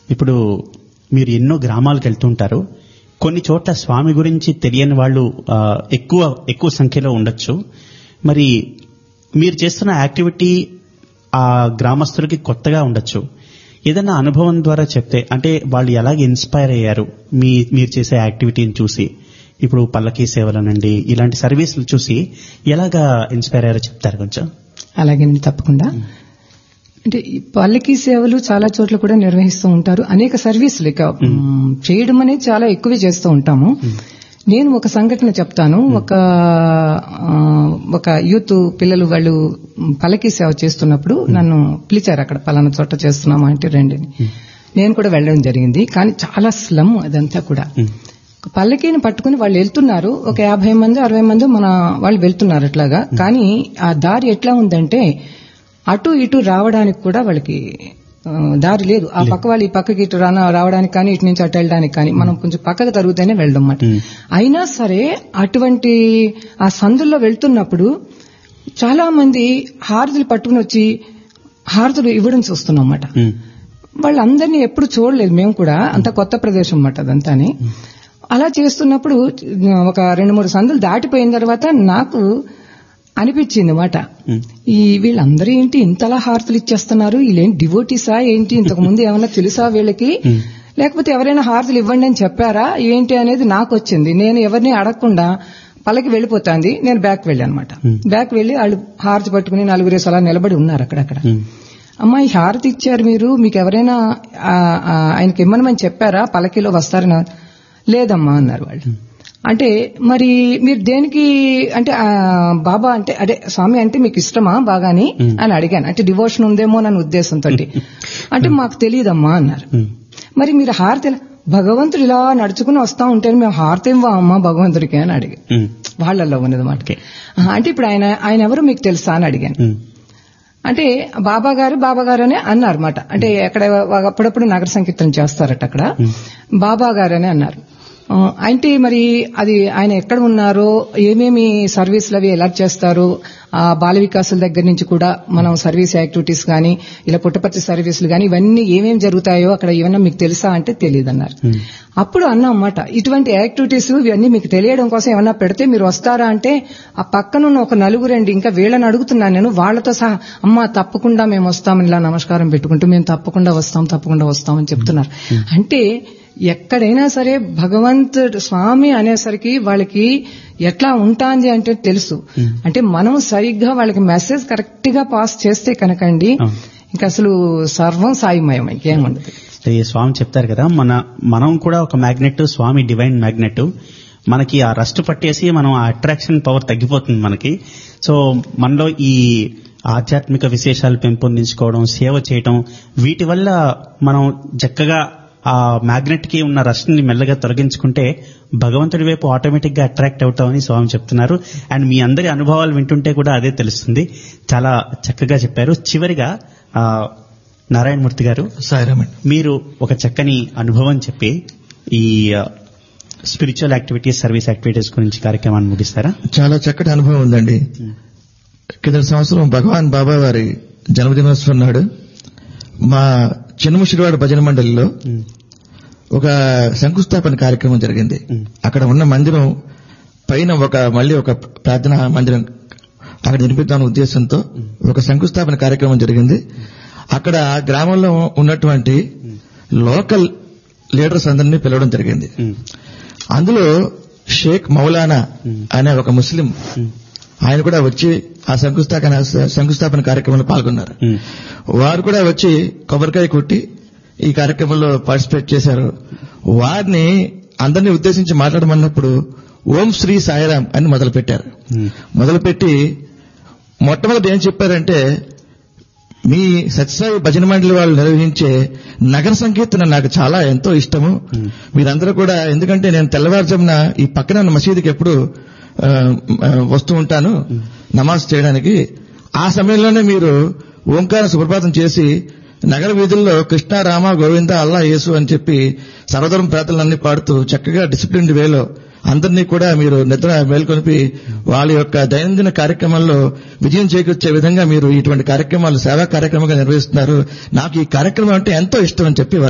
ఇప్పుడు మీరు ఎన్నో గ్రామాలకు వెళ్తుంటారు కొన్ని చోట్ల స్వామి గురించి తెలియని వాళ్ళు ఆ, ఎక్కువ ఎక్కువ సంఖ్యలో ఉండొచ్చు మరి మీరు చేస్తున్న యాక్టివిటీ ఆ గ్రామస్తులకి కొత్తగా ఉండొచ్చు ఏదైనా అనుభవం ద్వారా చెప్తే అంటే వాళ్ళు ఎలాగ ఇన్స్పైర్ అయ్యారు మీ మీరు చేసే యాక్టివిటీని చూసి ఇప్పుడు పల్లకీ సేవలనండి ఇలాంటి సర్వీసులు చూసి ఎలాగా ఇన్స్పైర్ అయ్యారో చెప్తారు కొంచెం అలాగేనండి తప్పకుండా అంటే ఈ పల్లకి సేవలు చాలా చోట్ల కూడా నిర్వహిస్తూ ఉంటారు అనేక సర్వీసులు ఇక మ్, చేయడం అనేది చాలా ఎక్కువే చేస్తూ ఉంటాము నేను ఒక సంఘటన చెప్తాను ఒక ఆ, ఒక యూత్ పిల్లలు వాళ్ళు మ్, పల్లకి సేవ చేస్తున్నప్పుడు నన్ను పిలిచారు అక్కడ పలానా చోట చేస్తున్నామా అంటే రండి అని. నేను కూడా వెళ్ళడం జరిగింది కానీ చాలా స్లమ్ అదంతా కూడా ఒక పల్లకీని పట్టుకుని వాళ్ళు వెళ్తున్నారు ఒక యాభై మంది అరవై మంది మన వాళ్ళు వెళ్తున్నారు అట్లాగా కానీ ఆ దారి ఎట్లా ఉందంటే అటు ఇటు రావడానికి కూడా వాళ్ళకి ఆ, దారి లేదు ఆ పక్క వాళ్ళు ఈ పక్కకి ఇటు రాన రావడానికి కానీ ఇటు నుంచి అటు వెళ్ళడానికి కానీ మనం కొంచెం పక్కకు తరుగుతూనే వెళ్ళడం అన్నమాట అయినా సరే అటువంటి ఆ సందుల్లో వెళ్తున్నప్పుడు చాలా మంది హారతులు పట్టుకుని వచ్చి హారతులు ఇవ్వడం చూస్తున్నాం అన్నమాట ఉమ్, వాళ్ళందరినీ ఎప్పుడు చూడలేదు మేము కూడా అంత కొత్త ప్రదేశం అన్నమాట అదంతాని అలా చేస్తున్నప్పుడు ఒక రెండు మూడు సందులు దాటిపోయిన తర్వాత నాకు అనిపించింది మాట ఈ వీళ్ళందరూ ఏంటి ఇంతలా హారతులు ఇచ్చేస్తున్నారు వీళ్ళేంటి డివోటీసా ఏంటి ఇంతకు ముందు ఏమన్నా తెలుసా వీళ్ళకి లేకపోతే ఎవరైనా హారతులు ఇవ్వండి అని చెప్పారా ఏంటి అనేది నాకు వచ్చింది నేను ఎవరిని అడగకుండా పల్లకి వెళ్ళిపోతాంది నేను బ్యాక్ వెళ్ళాను అనమాట బ్యాక్ వెళ్ళి వాళ్ళు హారతి పట్టుకుని నలుగురేసి అలా నిలబడి ఉన్నారు అక్కడక్కడ ఉమ్, అమ్మా ఈ హారతి ఇచ్చారు మీరు మీకు ఎవరైనా ఆ, ఆ, ఆయనకి ఇమ్మనమని చెప్పారా పలకీలో వస్తారని లేదమ్మా అన్నారు వాళ్ళు అంటే మరి మీరు దేనికి అంటే ఆ, బాబా అంటే అదే స్వామి అంటే మీకు ఇష్టమా బాగాని అని అడిగాను అంటే డివోషన్ ఉందేమో అన్న ఉద్దేశంతో అంటే మాకు తెలియదమ్మా అన్నారు ఉమ్, మరి మీరు హారతి ఎలా- భగవంతుడు ఇలా నడుచుకుని వస్తా ఉంటే మేము హారతి ఇవ్వా అమ్మా భగవంతుడికి అని అడిగాను ఉమ్, వాళ్ళల్లో ఉన్నది మాటకి అంటే ఇప్పుడు ఆయన ఆయన ఎవరు మీకు తెలుసా అని అడిగాను ఉమ్, అంటే బాబా గారు బాబా గారు అని అన్నారు అనమాట అంటే ఎక్కడ అప్పుడప్పుడు నగర సంకీర్తన చేస్తారట అక్కడ బాబా గారు అని అన్నారు ఆ, అంటే మరి అది ఆయన ఎక్కడ ఉన్నారో ఏమేమి సర్వీసులు అవి ఎలా చేస్తారు ఆ బాల వికాసుల దగ్గర నుంచి కూడా మనం సర్వీస్ యాక్టివిటీస్ కానీ ఇలా పుట్టపర్తి సర్వీసులు కానీ ఇవన్నీ ఏమేమి జరుగుతాయో అక్కడ ఏమన్నా మీకు తెలుసా అంటే తెలియదు అన్నారు అప్పుడు అన్నా అన్నమాట ఇటువంటి యాక్టివిటీస్ ఇవన్నీ మీకు తెలియడం కోసం ఏమన్నా పెడితే మీరు వస్తారా అంటే ఆ పక్కనున్న ఒక నలుగురండి ఇంకా వీళ్ళని అడుగుతున్నాను నేను వాళ్ళతో సహా అమ్మా తప్పకుండా మేము వస్తామని ఇలా నమస్కారం పెట్టుకుంటూ మేము తప్పకుండా వస్తాం తప్పకుండా వస్తామని చెప్తున్నారు అంటే ఎక్కడైనా సరే భగవంతుడు స్వామి అనేసరికి వాళ్ళకి ఎట్లా ఉంటాంది అంటే తెలుసు అంటే మనం సరిగ్గా వాళ్ళకి మెసేజ్ కరెక్ట్ గా పాస్ చేస్తే కనుకండి ఇంకా అసలు సర్వం సాయిమయం ఇంకేముండదు ఈ స్వామి చెప్తారు కదా మన మనం కూడా ఒక మ్యాగ్నెట్ స్వామి డివైన్ మ్యాగ్నెట్ మనకి ఆ రస్ట్ పట్టేసి మనం ఆ అట్రాక్షన్ పవర్ తగ్గిపోతుంది మనకి సో మనలో ఈ ఆధ్యాత్మిక విశేషాలు పెంపొందించుకోవడం సేవ చేయటం వీటి వల్ల మనం చక్కగా ఆ మ్యాగ్నెట్ కి ఉన్న రస్ట్ ని మెల్లగా తొలగించుకుంటే భగవంతుడి వైపు ఆటోమేటిక్ గా అట్రాక్ట్ అవుతామని స్వామి చెప్తున్నారు అండ్ మీ అందరి అనుభవాలు వింటుంటే కూడా అదే తెలుస్తుంది చాలా చక్కగా చెప్పారు చివరిగా ఆ, నారాయణమూర్తి గారు సాయిరామండి మీరు ఒక చక్కని అనుభవం చెప్పి ఈ స్పిరిచువల్ యాక్టివిటీస్ సర్వీస్ యాక్టివిటీస్ గురించి కార్యక్రమాన్ని ముగిస్తారా చాలా చక్కటి అనుభవం ఉందండి కింద సంవత్సరం భగవాన్ బాబా వారి జన్మదినోత్సవం నాడు మా చిన్నముషిడివాడ భజన మండలిలో ఒక శంకుస్థాపన కార్యక్రమం జరిగింది అక్కడ ఉన్న మందిరం పైన ఒక మళ్ళీ ఒక ప్రార్థనా మందిరం అక్కడ నిర్మిద్దామన్న ఉద్దేశంతో ఒక శంకుస్థాపన కార్యక్రమం జరిగింది అక్కడ గ్రామంలో ఉన్నటువంటి లోకల్ లీడర్స్ అందరినీ పిలవడం జరిగింది అందులో షేక్ మౌలానా అనే ఒక ముస్లిం ఆయన కూడా వచ్చి ఆ శంకుస్థాపన శంకుస్థాపన కార్యక్రమంలో పాల్గొన్నారు వారు కూడా వచ్చి కొబ్బరికాయ కొట్టి ఈ కార్యక్రమంలో పార్టిసిపేట్ చేశారు వారిని అందరినీ ఉద్దేశించి మాట్లాడమన్నప్పుడు ఓం శ్రీ సాయిరాం అని మొదలు పెట్టారు మొదలుపెట్టి మొట్టమొదటి ఏం చెప్పారంటే మీ సత్యసాయి భజన మండలి వాళ్ళు నిర్వహించే నగర సంకీర్తన నాకు చాలా ఎంతో ఇష్టము మీరందరూ కూడా ఎందుకంటే నేను తెల్లవారుజామున ఈ పక్కన ఉన్న మసీదుకి ఎప్పుడు ఆ, ఆ, వస్తూ ఉంటాను నమాజ్ చేయడానికి ఆ సమయంలోనే మీరు ఓంకార సుప్రభాతం చేసి నగర వీధుల్లో కృష్ణ రామ గోవింద అల్లా యేసు అని చెప్పి సర్వధర్మ ప్రార్థనలన్నీ పాడుతూ చక్కగా డిసిప్లిన్డ్ వేలో అందరినీ కూడా మీరు నిద్ర మేల్కొనిపి వాళ్ళ యొక్క దైనందిన కార్యక్రమాల్లో విజయం చేకూర్చే విధంగా మీరు ఇటువంటి కార్యక్రమాలు సేవా కార్యక్రమంగా నిర్వహిస్తున్నారు నాకు ఈ కార్యక్రమం అంటే ఎంతో ఇష్టం అని చెప్పి వారు